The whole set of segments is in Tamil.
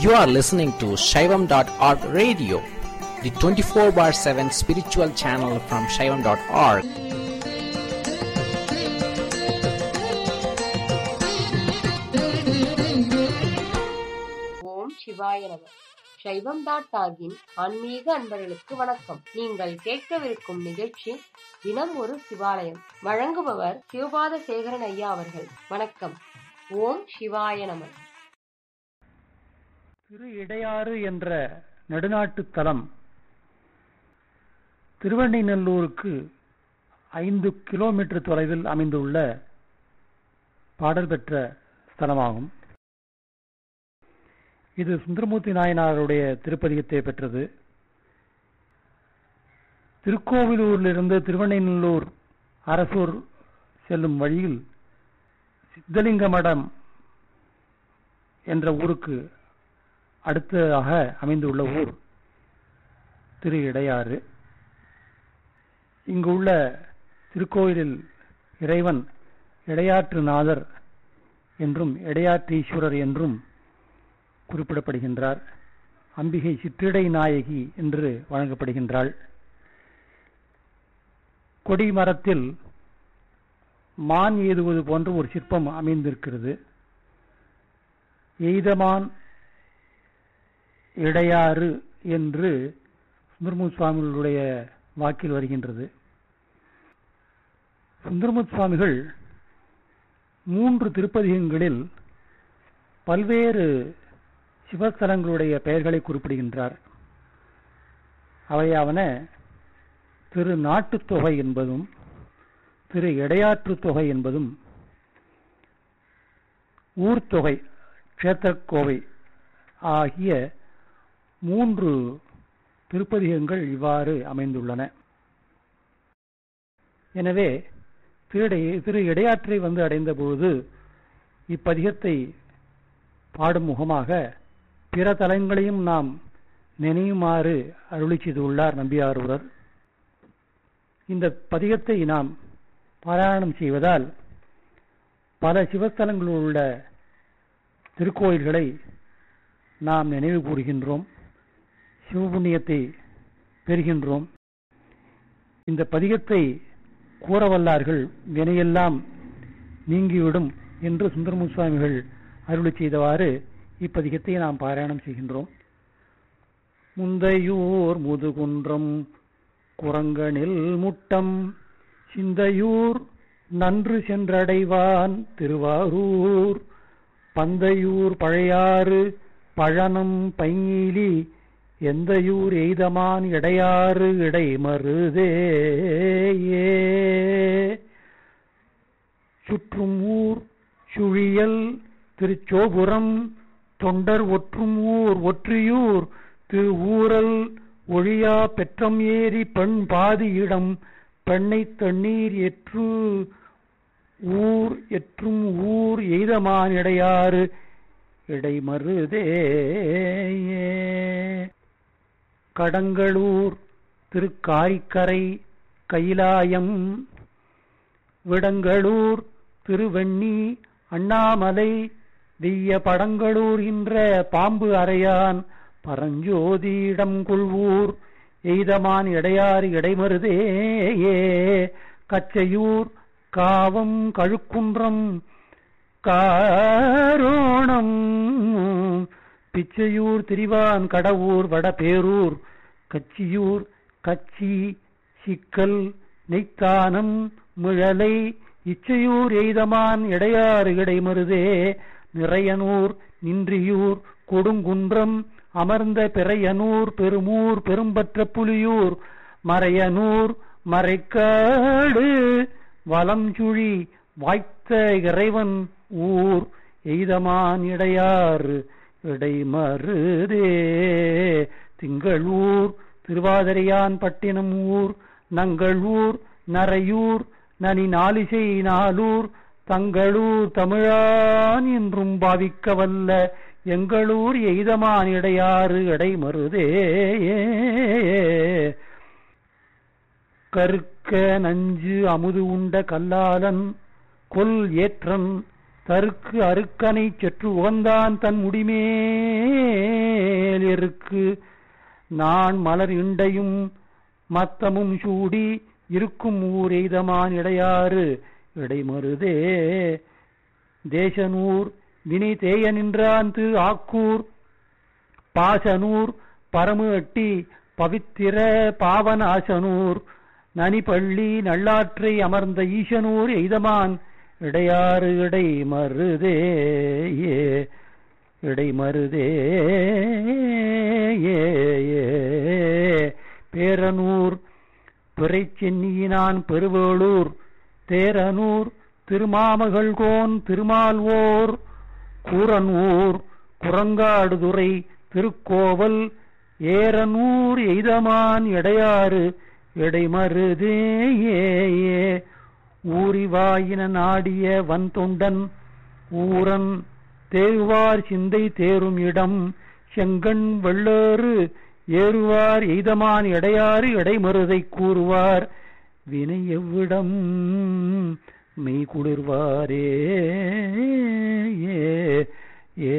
You are listening to Shaivam.org radio, the 24 bar 7 spiritual channel from Shaivam.org. ஓம் சிவாய நம சைவம் டாட் டாகின் ஆன்மீக அன்பர்களுக்கு வணக்கம் நீங்கள் கேட்கவிருக்கும் நிகழ்ச்சி தினம் ஒரு சிவாலயம் வழங்குபவர் சிவபாத சேகரன் ஐயா அவர்கள் வணக்கம் ஓம் சிவாய நம திரு இடையாறு என்ற நடுநாட்டுத் தலம் திருவண்ணைநல்லூருக்கு ஐந்து கிலோமீட்டர் தொலைவில் அமைந்துள்ள பாடல் பெற்ற ஸ்தலமாகும் இது சுந்தரமூர்த்தி நாயனாருடைய திருப்பதிகத்தை பெற்றது திருக்கோவிலூரிலிருந்து திருவண்ணைநல்லூர் அரசூர் செல்லும் வழியில் சித்தலிங்க மடம் என்ற ஊருக்கு அடுத்ததாக அமைந்துள்ள ஊர் திரு இடையாறு இங்கு உள்ள திருக்கோயிலில் இறைவன் இடையாற்றுநாதர் என்றும் இடையாற்றீஸ்வரர் என்றும் குறிப்பிடப்படுகின்றார் அம்பிகை சிற்றிடை நாயகி என்று வழங்கப்படுகின்றாள் கொடி மரத்தில் மான் ஏதுவது போன்ற ஒரு சிற்பம் அமைந்திருக்கிறது எய்தமான் இடையாறு என்று சுந்தரமுத் சுவாமிகளுடைய வாக்கில் வருகின்றது சுந்தரமுத் சுவாமிகள் மூன்று திருப்பதிகங்களில் பல்வேறு சிவஸ்தலங்களுடைய பெயர்களை குறிப்பிடுகின்றார் அவையாவன திரு நாட்டுத் தொகை என்பதும் திரு இடையாற்றுத் தொகை என்பதும் ஊர்த்தொகை க்ஷேத்திரக்கோவை ஆகிய மூன்று திருப்பதிகங்கள் இவ்வாறு அமைந்துள்ளன எனவே திரு திரு இடையாற்றை வந்து அடைந்த பொழுது இப்பதிகத்தை பாடும் முகமாக பிற தலங்களையும் நாம் நினைவுமாறு அருளி செய்துள்ளார் நம்பியாரூரர் இந்த பதிகத்தை நாம் பாராயணம் செய்வதால் பல சிவஸ்தலங்களில் உள்ள திருக்கோயில்களை நாம் நினைவு கூறுகின்றோம் சிவபுண்ணியத்தை பெறுகின்றோம் இந்த பதிகத்தை கூறவல்லார்கள் வினையெல்லாம் நீங்கிவிடும் என்று சுந்தரமு சுவாமிகள் அருளி செய்தவாறு இப்பதிகத்தை நாம் பாராயணம் செய்கின்றோம் முந்தையூர் முதுகுன்றம் குரங்கனில் முட்டம் சிந்தையூர் நன்று சென்றடைவான் திருவாரூர் பந்தையூர் பழையாறு பழனம் பைங்கிலி எந்தையூர் எய்தமான் இடையாறு இடைமருதேயே சுற்றும் ஊர் சுழியல் திருச்சோபுரம் தொண்டர் ஒற்றும் ஊர் ஒற்றியூர் திரு ஊரல் ஒழியா பெற்றம் ஏறி பெண் பாதி இடம் பெண்ணை தண்ணீர் எற்று ஊர் எற்றும் ஊர் எய்தமான் இடையாறு இடைமருதேயே கடங்களூர் திருக்காரிக்கரை கைலாயம் விடங்களூர் திருவெண்ணி அண்ணாமலை வெய்ய படங்களூர் என்ற பாம்பு அறையான் பரஞ்சோதியிடம் கொள்வூர் எய்தமான் இடையாறு இடைமருதேயே கச்சையூர் காவம் கழுக்குன்றம் காரோணம் பிச்சையூர் திரிவான் கடவுர் வடபேரூர் கச்சியூர் கச்சி சிக்கல் நெய்த்தானம் மிழலை இச்சையூர் எய்தமான் இடையாறு இடைமருதே நிறையனூர் நின்றியூர் கொடுங்குன்றம் அமர்ந்த பிறையனூர் பெருமூர் பெரும்பற்ற புலியூர் மறையனூர் மறைக்காடு வலம்சுழி வாய்த்த இறைவன் ஊர் எய்தமான் இடையாறு இடைமருதே திங்களூர் திருவாதிரையான் பட்டினம் ஊர் நங்களூர் நரையூர் நனி நாலிசை நாளூர் தங்களூர் தமிழான் என்றும் பாவிக்க வல்ல எங்களூர் எய்தமான் இடையாறு இடைமருதே கருக்க நஞ்சு அமுது உண்ட கல்லாலன் கொல் ஏற்றன் தருக்கு அருக்கனை செற்று உகந்தான் தன் முடிமேல் இருக்கு நான் மலர் இண்டையும் மத்தமும் சூடி இருக்கும் ஊர் எய்தமான் இடையாறு இடைமருதே தேசனூர் வினை தேய நின்றான் திரு ஆக்கூர் பாசனூர் பரமு அட்டி பவித்திர பாவநாசனூர் நனிப்பள்ளி நல்லாற்றை அமர்ந்த ஈசனூர் எய்தமான் இடையாறு இடை மருதே ஏ இடை மருதே ஏ ஏ பேரனூர் பிறை சென்னியினான் பெருவேளூர் தேரனூர் திருமாமகள்கோன் திருமால்வோர் கூரனூர் குரங்காடுதுறை திருக்கோவல் ஏரனூர் எய்தமான் இடையாறு இடைமருதே ஏ ஏ ஊரிவாயின நாடிய வன்தொண்டன் ஊரன் தேவார் சிந்தை தேரும் இடம் செங்கண் வெள்ளேறு ஏறுவார் எய்தமான் இடையாறு இடைமருதை கூறுவார் வினை எவ்விடம் மெய் குளிர்வாரே ஏ ஏ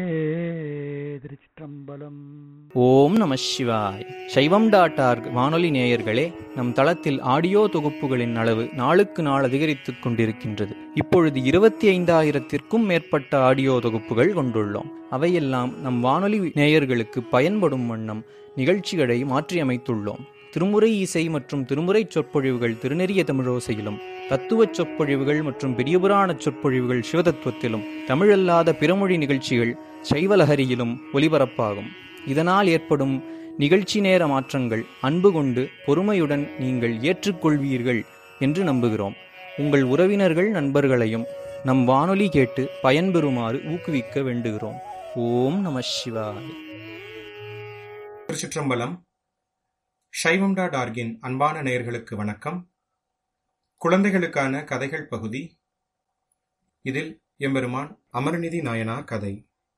திருச்சிற்றம்பலம் ஓம் நம சிவாய் சைவம் டாட் ஆர்க் வானொலி நேயர்களே நம் தளத்தில் ஆடியோ தொகுப்புகளின் அளவு நாளுக்கு நாள் அதிகரித்துக் கொண்டிருக்கின்றது இப்பொழுது இருபத்தி ஐந்தாயிரத்திற்கும் மேற்பட்ட ஆடியோ தொகுப்புகள் கொண்டுள்ளோம் அவையெல்லாம் நம் வானொலி நேயர்களுக்கு பயன்படும் வண்ணம் நிகழ்ச்சிகளை மாற்றியமைத்துள்ளோம் திருமுறை இசை மற்றும் திருமுறை சொற்பொழிவுகள் திருநெறிய தமிழோசையிலும் தத்துவச் சொற்பொழிவுகள் மற்றும் பெரியபுராண சொற்பொழிவுகள் சிவதத்துவத்திலும் தமிழல்லாத பிறமொழி நிகழ்ச்சிகள் சைவலஹரியிலும் ஒலிபரப்பாகும் இதனால் ஏற்படும் நிகழ்ச்சி நேர மாற்றங்கள் அன்பு கொண்டு பொறுமையுடன் நீங்கள் ஏற்றுக்கொள்வீர்கள் என்று நம்புகிறோம் உங்கள் உறவினர்கள் நண்பர்களையும் நம் வானொலி கேட்டு பயன்பெறுமாறு ஊக்குவிக்க வேண்டுகிறோம் ஓம் நம சிவாய் திருச்சிற்றம்பலம் சைவம் டாட் ஆர்கின் அன்பான நேயர்களுக்கு வணக்கம் குழந்தைகளுக்கான கதைகள் பகுதி இதில் எம்பெருமான் அமரநிதி நாயனார் கதை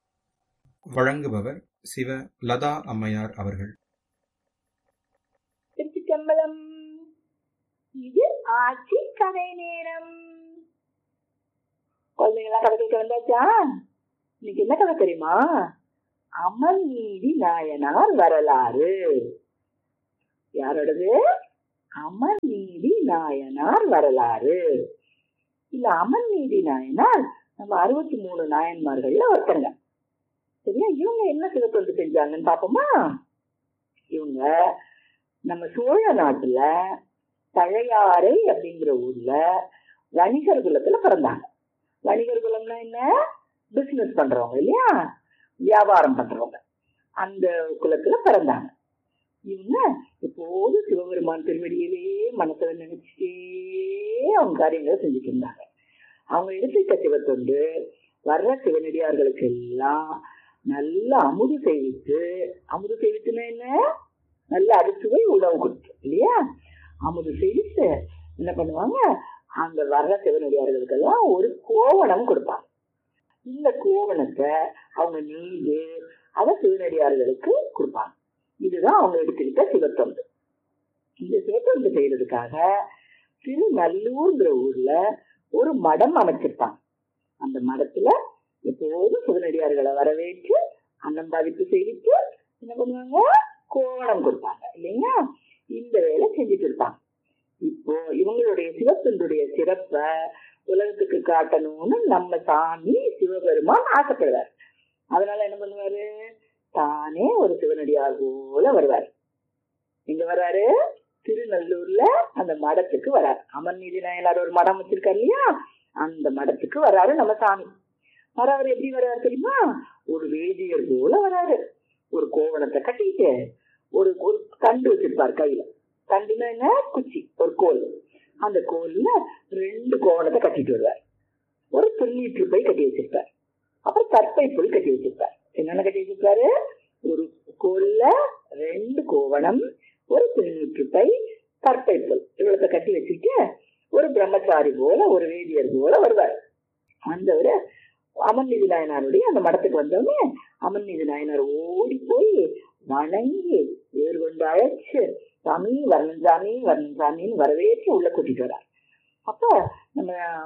வழங்குபவர் சிவ லதா அம்மையார் அவர்கள் திருச்சிற்றம்பலம் இது ஆட்சி கதை நேரம் குழந்தைங்களா கதை கேட்க வந்தாச்சா இன்னைக்கு என்ன கதை தெரியுமா அமர் நீதி நாயனார் வரலாறு யாரோடது அமர் நீதி நாயனார் வரலாறு இல்ல அமர் நீதி நாயனார் நம்ம அறுபத்தி மூணு நாயன்மார்கள்ல ஒருத்தங்க சரியா இவங்க என்ன சிவத்தொண்டு செஞ்சாங்கன்னு பாப்போமா இவங்க நம்ம சோழ நாட்டுல பழையாறை அப்படிங்கிற ஊர்ல வணிகர் குலத்துல பிறந்தாங்க வணிகர் குலம்னா என்ன பிசினஸ் பண்றவங்க இல்லையா வியாபாரம் பண்றவங்க அந்த குலத்துல பிறந்தாங்க இவங்க எப்போதும் சிவபெருமான் திருவடியிலே மனசுல நினைச்சிட்டே அவங்க காரியங்களை செஞ்சுட்டு இருந்தாங்க அவங்க எடுத்துக்கிட்ட சிவத்தொண்டு வர்ற சிவனடியார்களுக்கு எல்லாம் நல்ல அமுது செய்வித்து அமுது செய்வித்துனா என்ன நல்ல அரிசுவை உணவு கொடுத்து இல்லையா அமுது செய்வித்து என்ன பண்ணுவாங்க அங்க வர்ற சிவனடியார்களுக்கெல்லாம் ஒரு கோவணம் கொடுப்பாங்க இந்த கோவணத்தை அவங்க நீது அதை சிவனடியார்களுக்கு கொடுப்பாங்க இதுதான் அவங்க எடுத்துக்கிட்ட சிவத்தொண்டு இந்த சிவத்தொண்டு செய்யறதுக்காக திருநல்லூர்ங்கிற ஊர்ல ஒரு மடம் அமைச்சிருப்பாங்க அந்த மடத்துல எப்போதும் சிவனடியார்களை வரவேற்று அன்னம் பாதிப்பு செய்வித்து என்ன பண்ணுவாங்க கோவணம் கொடுப்பாங்க இல்லைங்களா இந்த வேலை செஞ்சுட்டு இருப்பாங்க இப்போ இவங்களுடைய சிவத்தொண்டுடைய சிறப்பை உலகத்துக்கு காட்டணும்னு நம்ம சாமி சிவபெருமான் ஆசைப்படுவார் அதனால என்ன பண்ணுவாரு தானே ஒரு சிவனடியார் போல வருவார் எங்க வர்றாரு திருநல்லூர்ல அந்த மடத்துக்கு வராரு அமர்நீதி நாயனார் ஒரு மடம் வச்சிருக்காரு இல்லையா அந்த மடத்துக்கு வராரு நம்ம சாமி வராரு எப்படி வர்றாரு தெரியுமா ஒரு வேதியர் போல வராரு ஒரு கோவணத்தை கட்டிட்டு ஒரு ஒரு தண்டு வச்சிருப்பார் கையில தண்டுனா என்ன குச்சி ஒரு கோல் அந்த கோல்ல ரெண்டு கோவணத்தை கட்டிட்டு வருவார் ஒரு துண்ணீற்று பை கட்டி வச்சிருப்பார் அப்புறம் தற்பை புல் கட்டி வச்சிருப்பார் என்னென்ன கட்டி வச்சிருப்பாரு ஒரு கோல்ல ரெண்டு கோவணம் ஒரு துண்ணூற்று பை தற்பை புல் இவ்வளத்தை கட்டி வச்சுட்டு ஒரு பிரம்மச்சாரி போல ஒரு வேதியர் போல வருவார் வந்தவர் அமர்நீதி நாயனாருடைய அந்த மடத்துக்கு வந்தோடனே அமர்நீதி நாயனார் ஓடி போய் வணங்கி வேறு கொண்டு அழைச்சு சாமி வரணும் சாமி வரணும் சாமின்னு வரவேற்று உள்ள கூட்டிட்டு வரார் அப்ப நம்ம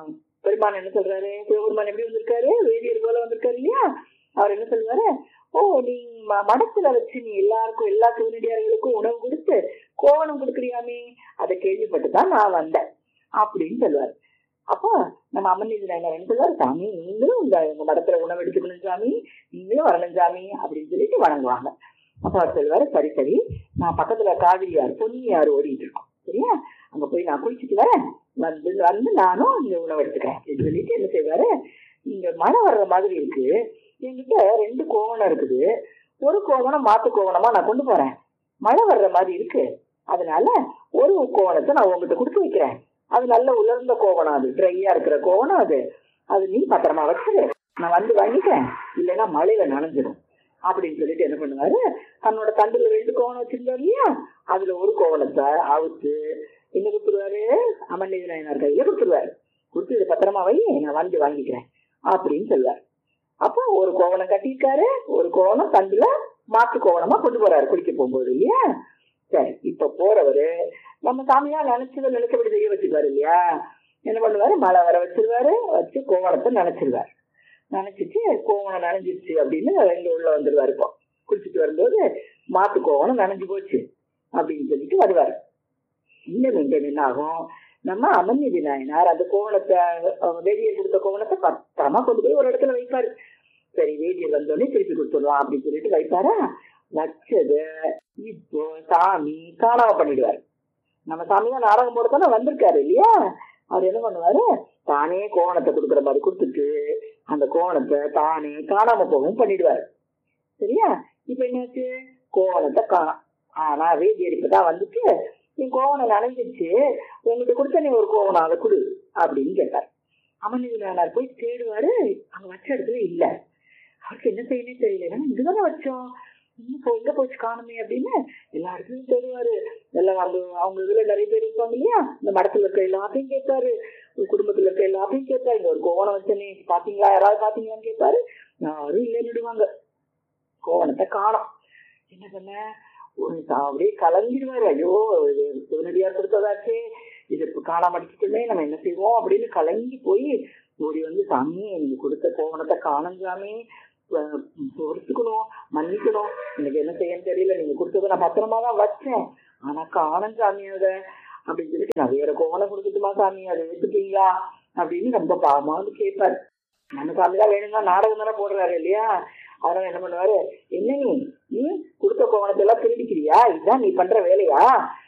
பெருமான் என்ன சொல்றாரு சிவபெருமான் எப்படி வந்திருக்காரு வேதியர் போல வந்திருக்காரு இல்லையா அவர் என்ன சொல்லுவாரு ஓ நீ ம- மடத்துல வச்சு நீ எல்லாருக்கும் எல்லா சிவனடியார்களுக்கும் உணவு கொடுத்து கோவணம் கொடுக்குறியாமே அதை கேள்விப்பட்டு தான் நான் வந்தேன் அப்படின்னு சொல்லுவார் அப்போ நம்ம அம்மன் நாயனர் என்ன சொல்லுவார் சாமி நீங்களும் இந்த உங்க மடத்துல உணவு எடுத்துக்கணும் சாமி நீங்களும் வரணும் சாமி அப்படின்னு சொல்லிட்டு வணங்குவாங்க அப்ப அவர் சொல்லுவாரு சரி சரி நான் பக்கத்துல காவிரி ஆறு பொன்னி ஆறு ஓடிட்டு இருக்கோம் சரியா அங்க போய் நான் குளிச்சுட்டு வரேன் வந்து வந்து நானும் இங்க உணவு எடுத்துக்கிறேன் அப்படின்னு சொல்லிட்டு என்ன செய்வாரு இங்க மழை வர்ற மாதிரி இருக்கு என்கிட்ட ரெண்டு கோவணம் இருக்குது ஒரு கோவணம் மாத்து கோவணமா நான் கொண்டு போறேன் மழை வர்ற மாதிரி இருக்கு அதனால ஒரு கோவணத்தை நான் உங்ககிட்ட கொடுத்து வைக்கிறேன் அது நல்ல உலர்ந்த கோவணம் அது ட்ரையா இருக்கிற கோவணம் அது அது நீ பத்திரமா வச்சுரு நான் வந்து வாங்கிக்கிறேன் இல்லைன்னா மழையில நனைஞ்சிடும் அப்படின்னு சொல்லிட்டு என்ன பண்ணுவாரு தன்னோட தண்டுல ரெண்டு கோவணம் வச்சிருந்தாரு இல்லையா அதுல ஒரு கோவணத்தை அவுத்து என்ன கொடுத்துருவாரு அமர்நீதி நாயனார் கையில கொடுத்துருவாரு கொடுத்து இதை பத்திரமா வை நான் வந்து வாங்கிக்கிறேன் அப்படின்னு சொல்லுவார் அப்போ ஒரு கோவணம் கட்டியிருக்காரு ஒரு கோவணம் தண்டுல மாத்து கோவணமா கொண்டு போறாரு குளிக்க போகும்போது இல்லையா சரி இப்ப போறவரு நம்ம சாமியா நினைச்சதை நினைச்சபடி செய்ய வச்சுக்குவாரு இல்லையா என்ன பண்ணுவாரு மழை வர வச்சிருவாரு வச்சு கோவணத்தை நினைச்சிருவாரு நினைச்சிட்டு கோவணம் நனைஞ்சிருச்சு அப்படின்னு இங்க உள்ள வந்துருவாரு இப்போ குளிச்சுட்டு வரும்போது மாத்து கோவணம் நனைஞ்சு போச்சு அப்படின்னு சொல்லிட்டு வருவாரு இன்னும் இங்க என்ன ஆகும் நம்ம அமர்நீதி நாயனார் அந்த கோவணத்தை அஹ், வேதியர் கொடுத்த கோவணத்தை பத்திரமா கொண்டு போய் ஒரு இடத்துல வைப்பாரு சரி வேதியர் வந்தோடனே திருப்பி கொடுத்துடலாம் அப்படின்னு சொல்லிட்டு வைப்பாரா வச்சது இப்போ சாமி காணாம பண்ணிடுவாரு நம்ம சாமி தான் நாடகம் போடத்தானே வந்திருக்காரு இல்லையா அவர் என்ன பண்ணுவாரு தானே கோவணத்தை கொடுக்குற மாதிரி கொடுத்துட்டு அந்த கோவணத்தை தானே காணாம போகவும் பண்ணிடுவாரு சரியா இப்ப என்னாச்சு கோவணத்தை காணோம் ஆனா வேதியர் இப்பதான் வந்துட்டு என் கோவணம் நனைஞ்சிச்சு உங்ககிட்ட கொடுத்த நீ ஒரு கோவணம் அதை கொடு அப்படின்னு கேட்டார் அமர்நீதி நாயனார் போய் தேடுவாரு அங்க வச்ச இடத்துல இல்ல அவருக்கு என்ன செய்யணும் தெரியல ஏன்னா இங்கதானே வச்சோம் இன்னும் போ- எங்க போச்சு காணுமே அப்படின்னு எல்லா இடத்துலயும் தேடுவாரு எல்லாம் அவங்க அவங்க இதுல நிறைய பேர் இருப்பாங்க இல்லையா இந்த மடத்துல இருக்க எல்லாத்தையும் கேட்பாரு உங்க குடும்பத்துல இருக்க எல்லாத்தையும் கேட்பாரு இங்க ஒரு கோவணம் வச்சனே பாத்தீங்களா யாராவது பாத்தீங்களான்னு கேட்பாரு யாரும் இல்லைன்னுடுவாங்க கோவணத்தை காணோம் என்ன பண்ண ஒரு சா- அப்படியே கலங்கிடுவாரு ஐயோ இது சிவனடியார் கொடுத்ததாச்சே இது இப்ப காணாம அடிச்சுட்டுமே நம்ம என்ன செய்வோம் அப்படின்னு கலங்கி போய் ஓடி வந்து சாமி நீங்க கொடுத்த கோவணத்தை காணும் சாமி அஹ் பொறுத்துக்கணும் மன்னிக்கணும் எனக்கு என்ன செய்யன்னு தெரியல நீங்க கொடுத்ததை நான் பத்திரமா தான் வச்சேன் ஆனா காணும் சாமி அத அப்படின்னு சொல்லிட்டு நான் வேற கோவணம் கொடுக்கட்டுமா சாமி அதை எடுத்துப்பீங்களா அப்படின்னு ரொம்ப பாவமா வந்து கேட்பாரு நம்ம சாமி தான் வேணும்னா நாடகம் தானே போடுறாரு இல்லையா அதனால என்ன பண்ணுவாரு என்ன நீ நீ கொடுத்த கோவணத்தை எல்லாம் திருடிக்கிறியா இதுதான் நீ பண்ற வேலையா